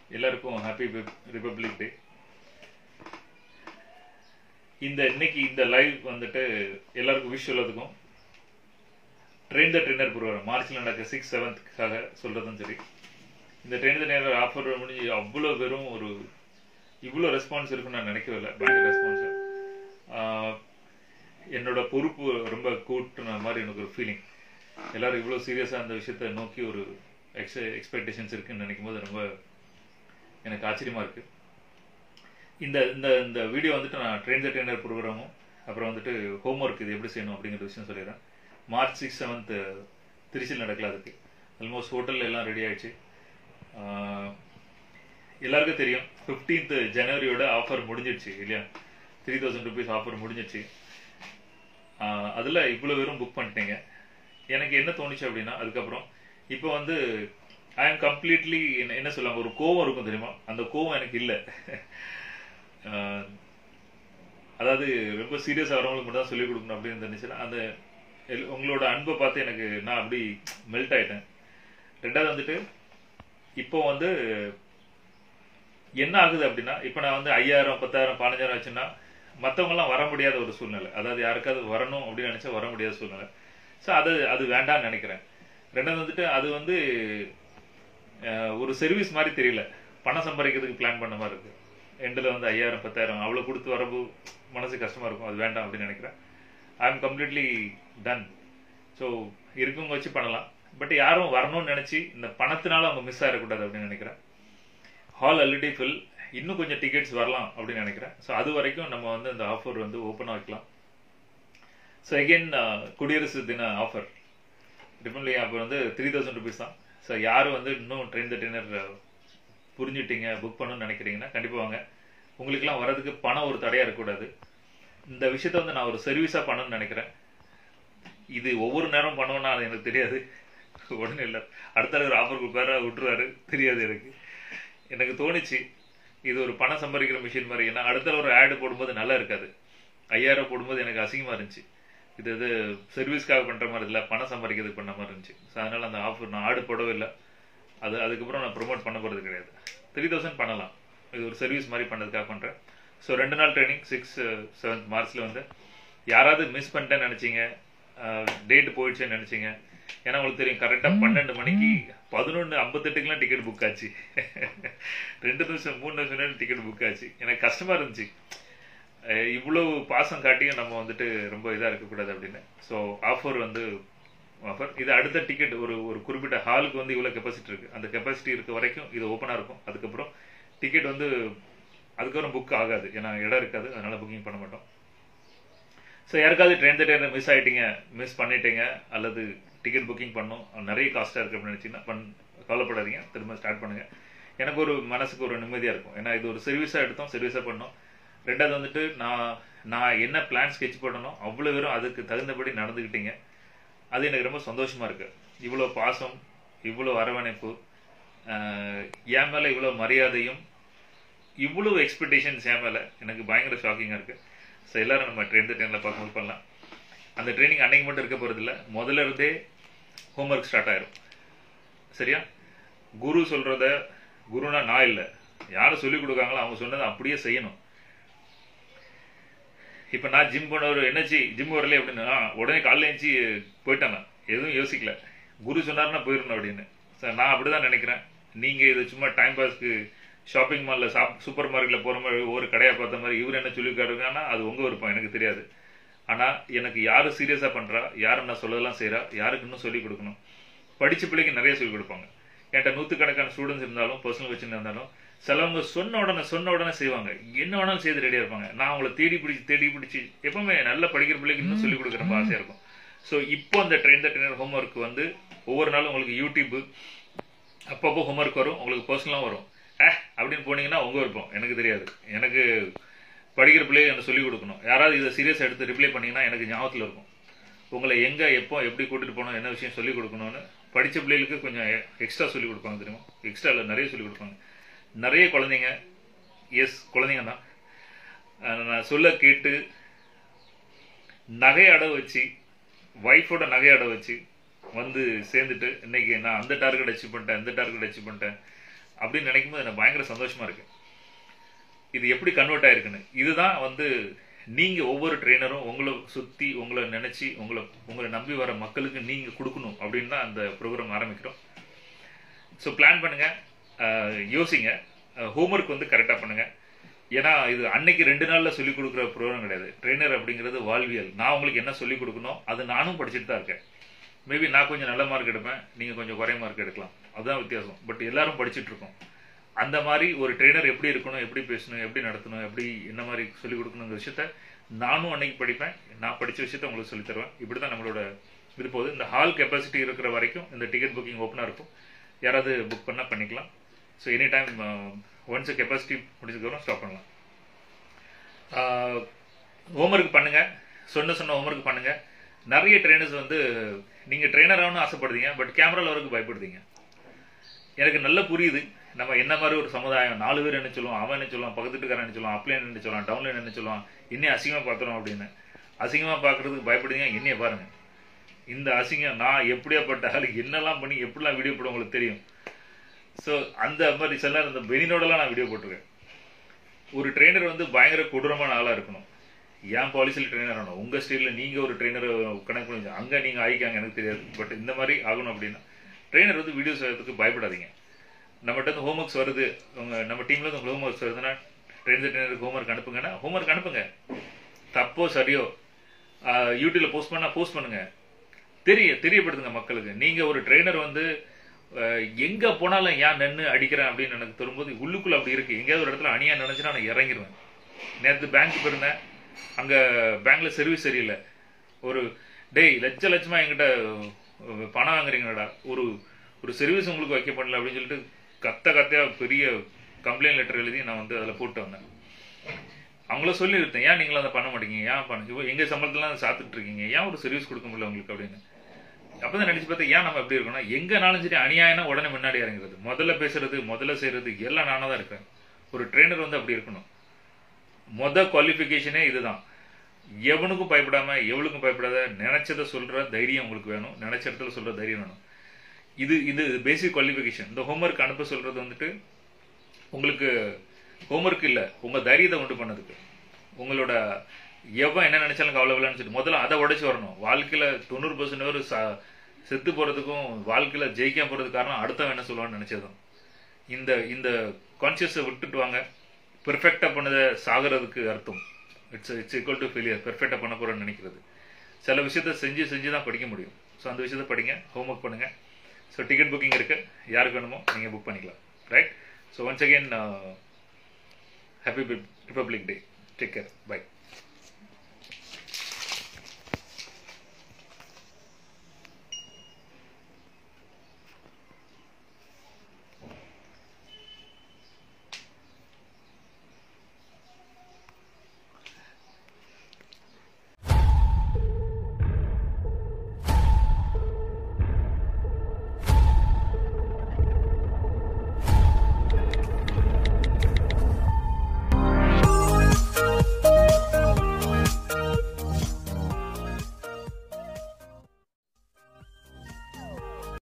எல்லாருக்கும் happy republic டே இந்த இன்னைக்கு இந்த லைவ் வந்துட்டு எல்லாருக்கும் விஷ் சொல்லதுக்கும் ட்ரெயின் த ட்ரெயினர் ப்ரோக்ராம் மார்ச்ல நடக்க சிக்ஸ் செவன்த்துக்காக சொல்றதும் சரி இந்த ட்ரெயின் த ட்ரெயினர் ஆஃபர் முடிஞ்சு அவ்வளோ வெறும் ஒரு இவ்வளோ ரெஸ்பான்ஸ் இருக்குன்னு நான் நினைக்கவே இல்லை பயங்கர ரெஸ்பான்ஸ் என்னோட பொறுப்பு ரொம்ப கூட்டுன மாதிரி எனக்கு ஒரு ஃபீலிங் எல்லாரும் இவ்வளோ சீரியஸாக அந்த விஷயத்தை நோக்கி ஒரு எக்ஸ் எக்ஸ்பெக்டேஷன்ஸ் இருக்குன்னு நினைக்கும் போது ரொம்ப எனக்கு ஆச்சரியமா இருக்கு இந்த இந்த இந்த வீடியோ வந்துட்டு நான் ட்ரெயின் த ட்ரெயினர் ப்ரோக்ராமும் அப்புறம் வந்துட்டு ஹோம்ஒர்க் இது எப்படி செய்யணும் அப்படிங்கிற விஷயம் சொல்லிடுறேன் மார்ச் சிக்ஸ் செவன்த் திருச்சியில் நடக்கல அதுக்கு ஆல்மோஸ்ட் ஹோட்டலில் எல்லாம் ரெடி ஆயிடுச்சு ஆஹ் எல்லாருக்கும் தெரியும் ஃபிஃப்டீன்த் ஜனவரியோட ஆஃபர் முடிஞ்சிடுச்சு இல்லையா த்ரீ தௌசண்ட் ருபீஸ் ஆஃபர் முடிஞ்சிடுச்சு ஆஹ் அதுல இவ்வளோ வெறும் புக் பண்ணிட்டீங்க எனக்கு என்ன தோணுச்சு அப்படின்னா அதுக்கப்புறம் இப்போ வந்து ஐ எம் கம்ப்ளீட்லி என்ன என்ன சொல்லுவாங்க ஒரு கோவம் இருக்கும் தெரியுமா அந்த கோவம் எனக்கு இல்லை அதாவது ரொம்ப சீரியஸாக வரவங்களுக்கு மட்டும் தான் சொல்லிக் கொடுக்கணும் அப்படின்னு இருந்துச்சுன்னா அந்த எல்- உங்களோட அன்பை பார்த்து எனக்கு நான் அப்படி மெல்ட் ஆயிட்டேன் ரெண்டாவது வந்துட்டு இப்போ வந்து என்ன ஆகுது அப்படின்னா இப்போ நான் வந்து ஐயாயிரம் பத்தாயிரம் பதினஞ்சாயிரம் வச்சுன்னா மற்றவங்கலாம் வர முடியாத ஒரு சூழ்நிலை அதாவது யாருக்காவது வரணும் அப்படின்னு நினைச்சா வர முடியாத சூழ்நிலை ஸோ அது அது வேண்டாம்னு நினைக்கிறேன் ரெண்டாவது வந்துட்டு அது வந்து அஹ், ஒரு சர்வீஸ் மாதிரி தெரியல பணம் சம்பாதிக்கிறதுக்கு பிளான் பண்ண மாதிரி இருக்கு எண்டில் வந்து ஐயாயிரம் பத்தாயிரம் அவ்வளோ கொடுத்து வரப்போ மனசு கஷ்டமா இருக்கும் அது வேண்டாம் அப்படின்னு நினைக்கிறேன் I am completely done so இருக்கவங்க வச்சு பண்ணலாம் பட் யாரும் வரணும்னு நினைச்சு இந்த பணத்தினால அவங்க மிஸ் ஆகிடக்கூடாது அப்படின்னு நினைக்கிறேன் ஹால் ஆல்ரெடி ஃபில் இன்னும் கொஞ்சம் டிக்கெட்ஸ் வரலாம் அப்படின்னு நினைக்கிறேன் ஸோ அது வரைக்கும் நம்ம வந்து இந்த ஆஃபர் வந்து ஓப்பனாக வைக்கலாம் ஸோ அகெயின் குடியரசு தின ஆஃபர் ரிப்பன்லி ஆஃபர் வந்து த்ரீ தௌசண்ட் ருபீஸ் தான் ஸோ யாரும் வந்து இன்னும் ட்ரெயின் த டின்னர் புரிஞ்சுட்டீங்க புக் பண்ணணும்னு நினைக்கிறீங்கன்னா கண்டிப்பாக வாங்க உங்களுக்குலாம் வரதுக்கு பணம் ஒரு தடையாக இருக்கக்கூடாது இந்த விஷயத்த வந்து நான் ஒரு சர்வீஸாக பண்ணணும்னு நினைக்கிறேன் இது ஒவ்வொரு நேரம் பண்ணுவேன்னா அது எனக்கு தெரியாது உடனே இல்லை அடுத்த ஒரு ஆஃபர் கொடுப்பாரு விட்டுருவாரு தெரியாது எனக்கு எனக்கு தோணுச்சு இது ஒரு பணம் சம்பாதிக்கிற மிஷின் மாதிரி ஏன்னா அடுத்த ஒரு ஆடு போடும்போது நல்லா இருக்காது ஐயாயிரம் போடும்போது எனக்கு அசிங்கமா இருந்துச்சு இது இது சர்வீஸ்க்காக பண்ற மாதிரி இல்லை பணம் சம்பாதிக்கிறதுக்கு பண்ண மாதிரி இருந்துச்சு ஸோ அதனால அந்த ஆஃபர் நான் ஆடு போடவே இல்லை அது அதுக்கப்புறம் நான் ப்ரொமோட் பண்ண போறது கிடையாது த்ரீ தௌசண்ட் பண்ணலாம் இது ஒரு சர்வீஸ் மாதிரி பண்ணதுக்காக பண்றேன் ஸோ ரெண்டு நாள் ட்ரைனிங் சிக்ஸ் செவன்த் மார்ச்ல வந்து யாராவது மிஸ் பண்ணிட்டேன்னு நினைச்சீங்க டேட் போயிடுச்சுன்னு நினைச்சீங்க ஏன்னா உங்களுக்கு தெரியும் கரெக்டா பன்னெண்டு மணிக்கு பதினொன்று ஐம்பத்தெட்டுக்கெல்லாம் டிக்கெட் புக் ஆச்சு ரெண்டு நிமிஷம் மூணு நிமிஷம் டிக்கெட் புக் ஆச்சு எனக்கு கஷ்டமா இருந்துச்சு அஹ் இவ்வளவு பாசம் காட்டியும் நம்ம வந்துட்டு ரொம்ப இதா இருக்கக்கூடாது அப்படின்னு ஸோ ஆஃபர் வந்து ஆஃபர் இது அடுத்த டிக்கெட் ஒரு ஒரு குறிப்பிட்ட ஹாலுக்கு வந்து இவ்வளோ கெப்பாசிட்டி இருக்கு அந்த கெப்பாசிட்டி இருக்க வரைக்கும் இது ஓப்பனாக இருக்கும் அதுக்கப்புறம் டிக்கெட் வந்து அதுக்கப்புறம் புக் ஆகாது ஏன்னா இடம் இருக்காது அதனால புக்கிங் பண்ண மாட்டோம் ஸோ யாருக்காவது ட்ரெயின் ட்ரெயின் மிஸ் ஆயிட்டீங்க மிஸ் பண்ணிட்டீங்க அல்லது டிக்கெட் புக்கிங் பண்ணோம் நிறைய காஸ்ட்டாக இருக்கு அப்படின்னு நினச்சிங்கன்னா பண் கவலைப்படாதீங்க திரும்ப ஸ்டார்ட் பண்ணுங்க எனக்கு ஒரு மனசுக்கு ஒரு நிம்மதியாக இருக்கும் ஏன்னா இது ஒரு சர்வீஸாக எடுத்தோம் சர்வீஸாக பண்ணோம் ரெண்டாவது வந்துட்டு நான் நான் என்ன பிளான் ஸ்கெட்ச் பண்ணணும் அவ்வளோ வெறும் அதுக்கு தகுந்தபடி நடந்துக்கிட்டீங்க அது எனக்கு ரொம்ப சந்தோஷமா இருக்கு இவ்வளோ பாசம் இவ்வளோ அரவணைப்பு ஆஹ் என் மேலே இவ்வளோ மரியாதையும் இவ்வளவு எக்ஸ்பெக்டேஷன்ஸ் என் மேலே எனக்கு பயங்கர ஷாக்கிங்காக இருக்கு ஸோ எல்லாரும் நம்ம ட்ரெயின் ட்ரெயினில் பார்க்கும்போது பண்ணலாம் அந்த ட்ரைனிங் அன்னைக்கு மட்டும் இருக்க போகிறது இல்லை முதல்ல இருந்தே ஹோம்ஒர்க் ஸ்டார்ட் ஆயிரும் சரியா குரு சொல்றத குருனா நான் இல்லை யாரும் சொல்லி கொடுக்காங்களோ அவங்க சொன்னதை அப்படியே செய்யணும் இப்போ நான் ஜிம் போனவர் என்னச்சு ஜிம் வரல அப்படின்னா உடனே காலைல எழுந்துச்சி போயிட்டேன் நான் எதுவும் யோசிக்கல குரு சொன்னார்னா போயிடணும் அப்படின்னு சார் நான் அப்படிதான் நினைக்கிறேன் நீங்க இது சும்மா டைம் பாஸ்க்கு ஷாப்பிங் மால்ல சாப் சூப்பர் மார்க்கெட்ல போற மாதிரி ஒவ்வொரு கடையா பார்த்த மாதிரி இவர் என்ன சொல்லியிருக்காருன்னா அது உங்க விருப்பம் எனக்கு தெரியாது ஆனா எனக்கு யாரு சீரியஸா பண்றா யாரு நான் சொல்லதெல்லாம் செய்றா யாருக்கு இன்னும் சொல்லி கொடுக்கணும் படிச்ச பிள்ளைக்கு நிறைய சொல்லி கொடுப்பாங்க என்கிட்ட நூற்றுக்கணக்கான ஸ்டூடெண்ட்ஸ் இருந்தாலும் பர்சனல் வச்சுன்னு இருந்தாலும் சிலவங்க சொன்ன உடனே சொன்ன உடனே செய்வாங்க என்ன வேணாலும் செய்து ரெடியா இருப்பாங்க நான் அவங்கள தேடி பிடிச்சி தேடி பிடிச்சி எப்பவுமே நல்ல படிக்கிற பிள்ளைக்கு இன்னும் சொல்லி கொடுக்குற ரொம்ப ஆசையா இருக்கும் ஸோ இப்போ அந்த ட்ரெயின் த ட்ரெயினர் ஹோம்ஒர்க் வந்து ஒவ்வொரு நாளும் உங்களுக்கு யூடியூப் அப்பப்போ ஹோம்ஒர்க் வரும் உங்களுக்கு பர்சனலாக வரும் ஏ அப்படின்னு போனீங்கன்னா உங்க விருப்பம் எனக்கு தெரியாது எனக்கு படிக்கிற பிள்ளைய எனக்கு சொல்லிக் கொடுக்கணும் யாராவது இதை சீரியஸ் எடுத்து ரிப்ளை பண்ணீங்கன்னா எனக்கு ஞாபகத்தில் இருக்கும் உங்களை எங்க எப்போ எப்படி கூட்டிட்டு போகணும் என்ன விஷயம் சொல்லிக் கொடுக்கணும்னு படிச்ச பிள்ளைகளுக்கு கொஞ்சம் எக்ஸ்ட்ரா சொல்லிக் கொடுப்பாங்க தெரியுமா எக்ஸ்ட்ரா இல்லை நிறைய சொல்லிக் கொடுப்பாங்க நிறைய குழந்தைங்க எஸ் குழந்தைங்க தான் அஹ் நான் சொல்ல கேட்டு நகை அடை வச்சு ஒய்ஃபோட நகை அடை வச்சு வந்து சேர்ந்துட்டு இன்னைக்கு நான் அந்த டார்கெட் அச்சீவ் பண்ணிட்டேன் இந்த டார்கெட் அச்சீவ் பண்ணிட்டேன் அப்படின்னு நினைக்கும் போது எனக்கு பயங்கர சந்தோஷமா இருக்கு இது எப்படி கன்வெர்ட் ஆயிருக்குன்னு இதுதான் வந்து நீங்க ஒவ்வொரு ட்ரெயினரும் உங்களை சுத்தி உங்களை நினைச்சு உங்களை உங்களை நம்பி வர மக்களுக்கு நீங்க கொடுக்கணும் அப்படின்னு தான் அந்த ப்ரோக்ராம் ஆரம்பிக்கிறோம் ஸோ பிளான் பண்ணுங்க அஹ், யோசிங்க ஹோம்ஒர்க் வந்து கரெக்டாக பண்ணுங்க ஏன்னா இது அன்னைக்கு ரெண்டு நாள்ல சொல்லிக் கொடுக்குற ப்ரோக்ராம் கிடையாது ட்ரெயினர் அப்படிங்கிறது வாழ்வியல் நான் உங்களுக்கு என்ன சொல்லிக் கொடுக்கணும் அது நானும் படிச்சுட்டு தான் இருக்கேன் மேபி நான் கொஞ்சம் நல்ல மார்க் எடுப்பேன் நீங்க கொஞ்சம் குறை மார்க் எடுக்கலாம் அதுதான் வித்தியாசம் பட் எல்லாரும் படிச்சுட்டு இருக்கோம் அந்த மாதிரி ஒரு ட்ரெயினர் எப்படி இருக்கணும் எப்படி பேசணும் எப்படி நடத்தணும் எப்படி என்ன மாதிரி சொல்லிக் கொடுக்கணுங்கிற விஷயத்த நானும் அன்னைக்கு படிப்பேன் நான் படிச்ச விஷயத்த உங்களுக்கு சொல்லித் தருவேன் இப்படி தான் நம்மளோட இது போகுது இந்த ஹால் கெப்பாசிட்டி இருக்கிற வரைக்கும் இந்த டிக்கெட் புக்கிங் ஓப்பனாக இருக்கும் யாராவது புக் பண்ணால் பண்ணிக்கலாம் so any time once capacity முடிச்சதுக்கப்புறம் ஸ்டாப் பண்ணலாம் ஹோம்ஒர்க் பண்ணுங்க சொன்ன சொன்ன ஹோம்ஒர்க் பண்ணுங்க நிறைய ட்ரெயினர்ஸ் வந்து நீங்க ட்ரெயினர் ஆகணும்னு ஆசைப்படுறீங்க பட் கேமரால வரக்கு பயப்படுறீங்க எனக்கு நல்லா புரியுது நம்ம என்ன மாதிரி ஒரு சமுதாயம் நாலு பேர் என்ன சொல்லுவோம் அவன் என்ன சொல்லுவான் பக்கத்து வீட்டுக்காரன் என்ன சொல்லுவான் அப்ளைன் என்ன சொல்லுவான் டவுன்லைன் என்ன சொல்லுவான் இன்னும் அசிங்கமா பார்த்துறோம் அப்படின்னு அசிங்கமா பார்க்கறதுக்கு பயப்படுறீங்க என்னைய பாருங்க இந்த அசிங்கம் நான் எப்படியாப்பட்ட ஆளு என்னெல்லாம் பண்ணி எப்படிலாம் வீடியோ போட உங்களுக்கு தெரியும் ஸோ அந்த மாதிரி சில நேரம் இந்த பெனினோடலாம் நான் வீடியோ போட்டிருக்கேன் ஒரு ட்ரெயினர் வந்து பயங்கர கொடூரமான ஆளா இருக்கணும் என் பாலிசியில் ட்ரெயினர் ஆகணும் உங்க ஸ்டைல்ல நீங்க ஒரு ட்ரெயினர் கணக்கு பண்ணி வச்சு, அங்க நீங்க ஆயிக்காங்க எனக்கு தெரியாது பட் இந்த மாதிரி ஆகணும் அப்படின்னா ட்ரெயினர் வந்து வீடியோஸ் செய்யறதுக்கு பயப்படாதீங்க நம்மகிட்ட இருந்து ஹோம்ஒர்க்ஸ் வருது உங்க நம்ம டீம்ல இருந்து உங்களுக்கு ஹோம்ஒர்க்ஸ் வருதுன்னா ட்ரெயினர் ட்ரெயினருக்கு ஹோம்ஒர்க் அனுப்புங்கன்னா ஹோம்ஒர்க் அனுப்புங்க தப்போ சரியோ ஆஹ் யூடியூப்ல போஸ்ட் பண்ணா போஸ்ட் பண்ணுங்க தெரிய தெரியப்படுத்துங்க மக்களுக்கு நீங்க ஒரு ட்ரெயினர் வந்து அஹ், எங்க போனாலும் ஏன் நின்று அடிக்கிறேன் அப்படின்னு எனக்கு தரும்போது உள்ளுக்குள்ள அப்படி இருக்கு எங்கேயாவது ஒரு இடத்துல அணியா நினைச்சுன்னா நான் இறங்கிடுவேன் நேற்று பேங்க் போயிருந்தேன் அங்க பேங்க்ல சர்வீஸ் சரியில்லை ஒரு டேய் லட்ச லட்சமா என்கிட்ட அஹ், பணம் வாங்குறீங்கடா ஒரு ஒரு சர்வீஸ் உங்களுக்கு வைக்க பண்ணல அப்படின்னு சொல்லிட்டு கத்த கத்தையா பெரிய கம்ப்ளைண்ட் லெட்டர் எழுதி நான் வந்து அதில் போட்டு வந்தேன் அவங்கள சொல்லியிருந்தேன் ஏன் நீங்களும் அதை பண்ண மாட்டீங்க ஏன் பண்ண இப்போ எங்க சம்பளத்தெல்லாம் சாத்துட்டு இருக்கீங்க ஏன் ஒரு சர்வீஸ் கொடுக்க முடியல உங்களுக்கு அப்படின்னு அப்பதான் நினைச்சு பார்த்தா ஏன் நம்ம எப்படி இருக்கோம்னா எங்கனாலும் சரி அநியாயம்னா உடனே முன்னாடி இறங்குறது முதல்ல பேசுறது முதல்ல செய்யறது எல்லாம் நானா தான் இருக்கேன் ஒரு ட்ரெயினர் வந்து அப்படி இருக்கணும் மொத குவாலிஃபிகேஷனே இதுதான் எவனுக்கும் பயப்படாம எவளுக்கும் பயப்படாத நினைச்சதை சொல்ற தைரியம் உங்களுக்கு வேணும் நினைச்ச இடத்துல சொல்ற தைரியம் வேணும் இது இது பேசிக் குவாலிஃபிகேஷன் இந்த ஹோம்ஒர்க் அனுப்ப சொல்றது வந்துட்டு உங்களுக்கு ஹோம்ஒர்க் இல்ல உங்க தைரியத்தை உண்டு பண்ணதுக்கு உங்களோட எவன் என்ன நினைச்சாலும் கவலைப்படலன்னு சொல்லி முதல்ல அதை உடைச்சு வரணும் வாழ்க்கையில தொண்ணூறு பர்சன்ட் பேர் ச- செத்து போறதுக்கும் வாழ்க்கையில ஜெயிக்காம போறதுக்கு காரணம் அடுத்தவன் என்ன சொல்லுவான்னு நினைச்சதும் இந்த இந்த கான்சியஸை விட்டுட்டு வாங்க பெர்ஃபெக்டா பண்ணதை சாகிறதுக்கு அர்த்தம் it's it's equal to failure பெர்ஃபெக்டா பண்ண போறேன்னு நினைக்கிறது சில விஷயத்த செஞ்சு செஞ்சு தான் படிக்க முடியும் ஸோ அந்த விஷயத்த படிங்க ஹோம்ஒர்க் பண்ணுங்க ஸோ டிக்கெட் புக்கிங் இருக்கு யாருக்கு வேணுமோ நீங்க புக் பண்ணிக்கலாம் right so once again happy republic day take care by